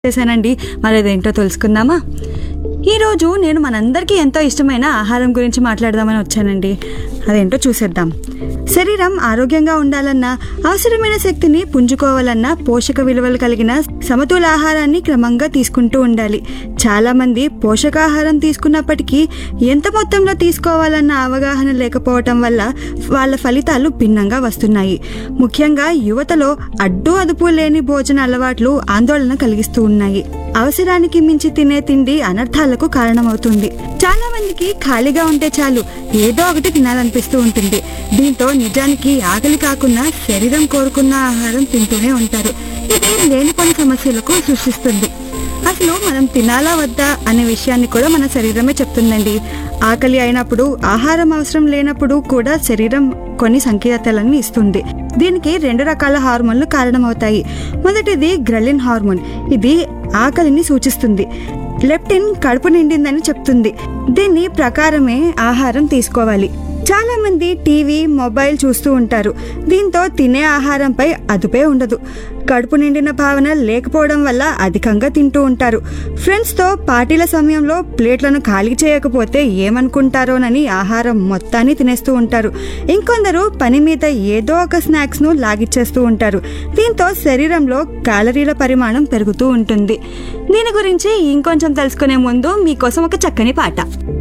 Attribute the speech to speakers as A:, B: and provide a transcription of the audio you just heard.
A: చేశానండి మరి అదేంటో తెలుసుకుందామా ఈరోజు నేను మనందరికీ ఎంతో ఇష్టమైన ఆహారం గురించి మాట్లాడదామని వచ్చానండి అదేంటో చూసేద్దాం శరీరం ఆరోగ్యంగా ఉండాలన్నా అవసరమైన శక్తిని పుంజుకోవాలన్నా పోషక విలువలు కలిగిన సమతుల ఆహారాన్ని క్రమంగా తీసుకుంటూ ఉండాలి చాలామంది పోషకాహారం తీసుకున్నప్పటికీ ఎంత మొత్తంలో తీసుకోవాలన్న అవగాహన లేకపోవటం వల్ల వాళ్ళ ఫలితాలు భిన్నంగా వస్తున్నాయి ముఖ్యంగా యువతలో అడ్డు అదుపు లేని భోజన అలవాట్లు ఆందోళన కలిగిస్తూ ఉన్నాయి అవసరానికి మించి తినే తిండి అనర్థాలకు కారణమవుతుంది చాలా మందికి ఖాళీగా ఉంటే చాలు ఏదో ఒకటి తినాలనిపిస్తూ ఉంటుంది దీంతో నిజానికి ఆకలి కాకుండా శరీరం కోరుకున్న ఆహారం తింటూనే ఉంటారు ఇది లేనిపోని సమస్యలకు సృష్టిస్తుంది అసలు మనం తినాలా వద్దా అనే విషయాన్ని కూడా మన శరీరమే చెప్తుందండి ఆకలి అయినప్పుడు ఆహారం అవసరం లేనప్పుడు కూడా శరీరం కొన్ని సంకేతాలను ఇస్తుంది దీనికి రెండు రకాల హార్మోన్లు కారణమవుతాయి మొదటిది గ్రెలిన్ హార్మోన్ ఇది ఆకలిని సూచిస్తుంది లెప్టిన్ కడుపు నిండిందని చెప్తుంది దీని ప్రకారమే ఆహారం తీసుకోవాలి చాలా మంది టీవీ మొబైల్ చూస్తూ ఉంటారు దీంతో తినే ఆహారంపై అదుపే ఉండదు కడుపు నిండిన భావన లేకపోవడం వల్ల అధికంగా తింటూ ఉంటారు ఫ్రెండ్స్తో పార్టీల సమయంలో ప్లేట్లను ఖాళీ చేయకపోతే ఏమనుకుంటారోనని ఆహారం మొత్తాన్ని తినేస్తూ ఉంటారు ఇంకొందరు పని మీద ఏదో ఒక స్నాక్స్ను లాగిచ్చేస్తూ ఉంటారు దీంతో శరీరంలో క్యాలరీల పరిమాణం పెరుగుతూ ఉంటుంది దీని గురించి ఇంకొంచెం తెలుసుకునే ముందు మీకోసం ఒక చక్కని పాట